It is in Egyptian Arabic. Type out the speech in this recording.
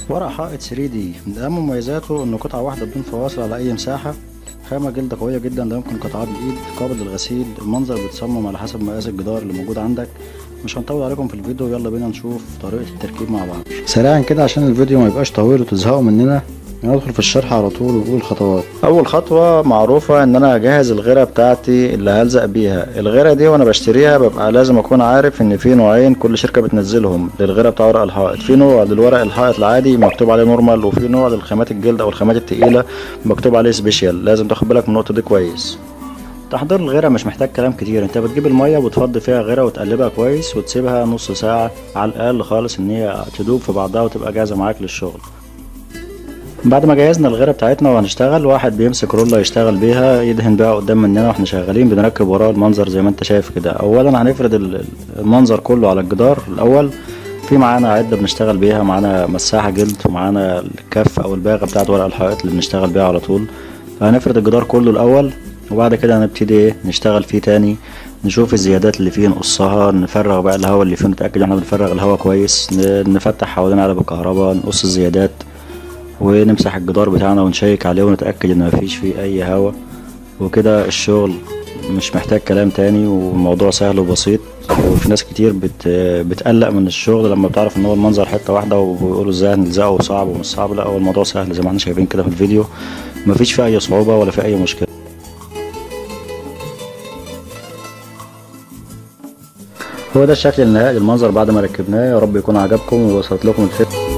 ورق حائط 3 دي من اهم مميزاته انه قطعه واحده بدون فواصل على اي مساحه خامة جلد قوية جدا لا يمكن قطعها بالإيد قابل للغسيل المنظر بيتصمم على حسب مقاس الجدار اللي موجود عندك مش هنطول عليكم في الفيديو يلا بينا نشوف طريقة التركيب مع بعض سريعا كده عشان الفيديو ما يبقاش طويل وتزهقوا مننا ندخل في الشرح على طول ونقول الخطوات اول خطوه معروفه ان انا اجهز الغيره بتاعتي اللي هلزق بيها الغيره دي وانا بشتريها ببقى لازم اكون عارف ان في نوعين كل شركه بتنزلهم للغيره بتاع ورق الحائط في نوع للورق الحائط العادي مكتوب عليه نورمال وفي نوع للخامات الجلد او الخامات التقيله مكتوب عليه سبيشال لازم تاخد بالك من النقطه دي كويس تحضير الغيره مش محتاج كلام كتير انت بتجيب الميه وتفضي فيها غيره وتقلبها كويس وتسيبها نص ساعه على الاقل خالص ان هي تدوب في بعضها وتبقى جاهزه معاك للشغل بعد ما جهزنا الغيره بتاعتنا وهنشتغل واحد بيمسك رولة يشتغل بيها يدهن بيها قدام مننا واحنا شغالين بنركب وراه المنظر زي ما انت شايف كده اولا هنفرد المنظر كله على الجدار الاول في معانا عده بنشتغل بيها معانا مساحه جلد ومعانا الكف او الباغه بتاعت ورق الحائط اللي بنشتغل بيها على طول فهنفرد الجدار كله الاول وبعد كده هنبتدي ايه نشتغل فيه تاني نشوف الزيادات اللي فيه نقصها نفرغ بقى الهواء اللي فيه نتاكد احنا بنفرغ الهواء كويس نفتح حوالين علب الكهرباء نقص الزيادات ونمسح الجدار بتاعنا ونشيك عليه ونتأكد ان مفيش فيه اي هوا وكده الشغل مش محتاج كلام تاني والموضوع سهل وبسيط وفي ناس كتير بت بتقلق من الشغل لما بتعرف ان هو المنظر حته واحده وبيقولوا ازاي هنلزقه صعب ومش صعب لا هو الموضوع سهل زي ما احنا شايفين كده في الفيديو مفيش فيه اي صعوبه ولا فيه اي مشكله هو ده الشكل النهائي للمنظر بعد ما ركبناه يا رب يكون عجبكم ووصلت لكم الفكره